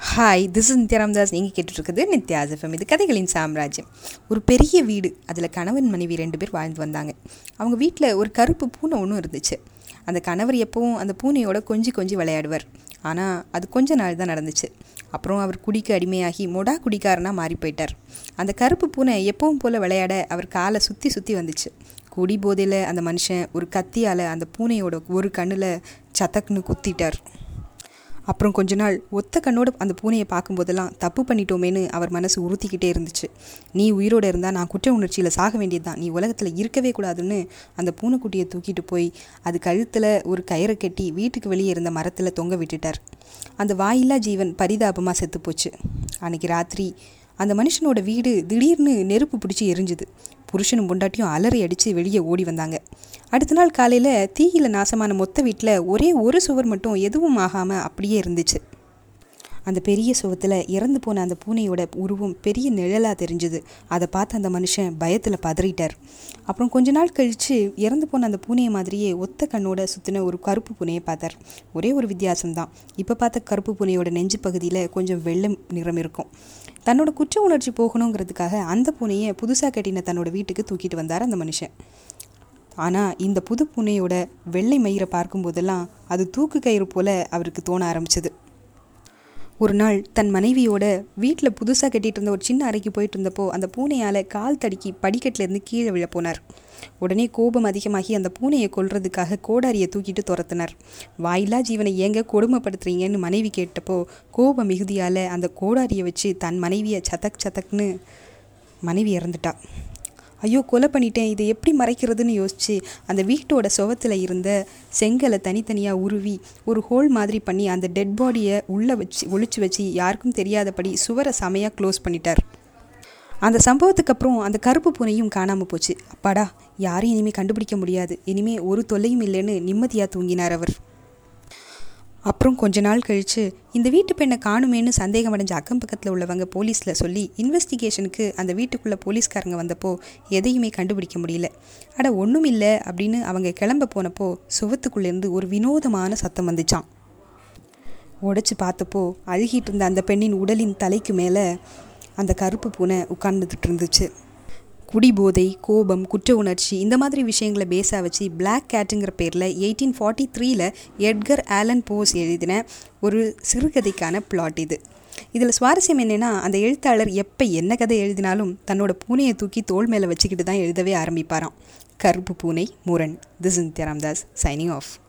hi this is Nithya Ramdas நீங்கள் கேட்டுட்ருக்குது Nithya FM இது கதைகளின் சாம்ராஜ்யம் ஒரு பெரிய வீடு அதில் கணவன் மனைவி ரெண்டு பேர் வாழ்ந்து வந்தாங்க அவங்க வீட்டில் ஒரு கருப்பு பூனை ஒன்றும் இருந்துச்சு அந்த கணவர் எப்பவும் அந்த பூனையோட கொஞ்சி கொஞ்சி விளையாடுவார் ஆனால் அது கொஞ்ச நாள் தான் நடந்துச்சு அப்புறம் அவர் குடிக்கு அடிமையாகி மொடா குடிக்காரனாக மாறி போயிட்டார் அந்த கருப்பு பூனை எப்பவும் போல் விளையாட அவர் காலை சுற்றி சுற்றி வந்துச்சு குடி போதையில் அந்த மனுஷன் ஒரு கத்தியால் அந்த பூனையோட ஒரு கண்ணில் சத்தக்குன்னு குத்திட்டார் அப்புறம் கொஞ்ச நாள் ஒத்த கண்ணோட அந்த பூனையை பார்க்கும்போதெல்லாம் தப்பு பண்ணிட்டோமேன்னு அவர் மனசு உறுத்திக்கிட்டே இருந்துச்சு நீ உயிரோடு இருந்தால் நான் குற்ற உணர்ச்சியில் சாக வேண்டியது தான் நீ உலகத்தில் இருக்கவே கூடாதுன்னு அந்த பூனைக்குட்டியை தூக்கிட்டு போய் அது கழுத்தில் ஒரு கயிறை கட்டி வீட்டுக்கு வெளியே இருந்த மரத்தில் தொங்க விட்டுட்டார் அந்த வாயில்லா ஜீவன் பரிதாபமாக செத்து போச்சு அன்னைக்கு ராத்திரி அந்த மனுஷனோட வீடு திடீர்னு நெருப்பு பிடிச்சி எரிஞ்சுது புருஷனும் பொண்டாட்டியும் அலறி அடித்து வெளியே ஓடி வந்தாங்க அடுத்த நாள் காலையில் தீயில நாசமான மொத்த வீட்டில் ஒரே ஒரு சுவர் மட்டும் எதுவும் ஆகாமல் அப்படியே இருந்துச்சு அந்த பெரிய சுவத்தில் இறந்து போன அந்த பூனையோட உருவம் பெரிய நிழலாக தெரிஞ்சுது அதை பார்த்து அந்த மனுஷன் பயத்தில் பதறிட்டார் அப்புறம் கொஞ்ச நாள் கழித்து இறந்து போன அந்த பூனையை மாதிரியே ஒத்த கண்ணோட சுற்றின ஒரு கருப்பு பூனையை பார்த்தார் ஒரே ஒரு வித்தியாசம்தான் இப்போ பார்த்த கருப்பு பூனையோட நெஞ்சு பகுதியில் கொஞ்சம் வெள்ளை நிறம் இருக்கும் தன்னோட குற்ற உணர்ச்சி போகணுங்கிறதுக்காக அந்த பூனையை புதுசாக கட்டின தன்னோட வீட்டுக்கு தூக்கிட்டு வந்தார் அந்த மனுஷன் ஆனால் இந்த புது பூனையோட வெள்ளை மயிரை பார்க்கும்போதெல்லாம் அது தூக்கு கயிறு போல அவருக்கு தோண ஆரம்பிச்சது ஒரு நாள் தன் மனைவியோட வீட்டில் புதுசாக கட்டிகிட்டு இருந்த ஒரு சின்ன அறைக்கு போயிட்டு இருந்தப்போ அந்த பூனையால் கால் தடுக்கி படிக்கட்டிலேருந்து கீழே விழ போனார் உடனே கோபம் அதிகமாகி அந்த பூனையை கொல்றதுக்காக கோடாரியை தூக்கிட்டு துரத்தினார் வாயிலா ஜீவனை ஏங்க கொடுமைப்படுத்துறீங்கன்னு மனைவி கேட்டப்போ கோப மிகுதியால் அந்த கோடாரியை வச்சு தன் மனைவியை சதக் சதக்னு மனைவி இறந்துட்டா ஐயோ கொலை பண்ணிட்டேன் இதை எப்படி மறைக்கிறதுன்னு யோசிச்சு அந்த வீட்டோட சுவத்தில் இருந்த செங்கலை தனித்தனியாக உருவி ஒரு ஹோல் மாதிரி பண்ணி அந்த டெட் பாடியை உள்ளே வச்சு ஒழிச்சு வச்சு யாருக்கும் தெரியாதபடி சுவரை செமையாக க்ளோஸ் பண்ணிட்டார் அந்த சம்பவத்துக்கு அப்புறம் அந்த கருப்பு பூனையும் காணாமல் போச்சு அப்பாடா யாரையும் இனிமேல் கண்டுபிடிக்க முடியாது இனிமேல் ஒரு தொல்லையும் இல்லைன்னு நிம்மதியாக தூங்கினார் அவர் அப்புறம் கொஞ்ச நாள் கழித்து இந்த வீட்டு பெண்ணை காணுமேன்னு சந்தேகம் அடைஞ்ச அக்கம் பக்கத்தில் உள்ளவங்க போலீஸில் சொல்லி இன்வெஸ்டிகேஷனுக்கு அந்த வீட்டுக்குள்ளே போலீஸ்காரங்க வந்தப்போ எதையுமே கண்டுபிடிக்க முடியல அட ஒன்றும் இல்லை அப்படின்னு அவங்க கிளம்ப போனப்போ சுவத்துக்குள்ளேருந்து ஒரு வினோதமான சத்தம் வந்துச்சான் உடைச்சி பார்த்தப்போ அழுகிட்டு இருந்த அந்த பெண்ணின் உடலின் தலைக்கு மேலே அந்த கருப்பு பூனை உட்கார்ந்துட்டு இருந்துச்சு குடிபோதை கோபம் குற்ற உணர்ச்சி இந்த மாதிரி விஷயங்களை பேஸாக வச்சு பிளாக் கேட்டுங்கிற பேரில் எயிட்டீன் ஃபார்ட்டி த்ரீல எட்கர் ஆலன் போஸ் எழுதின ஒரு சிறுகதைக்கான பிளாட் இது இதில் சுவாரஸ்யம் என்னென்னா அந்த எழுத்தாளர் எப்போ என்ன கதை எழுதினாலும் தன்னோட பூனையை தூக்கி தோல் மேலே வச்சுக்கிட்டு தான் எழுதவே ஆரம்பிப்பாராம் கருப்பு பூனை முரண் this is Ramdas signing of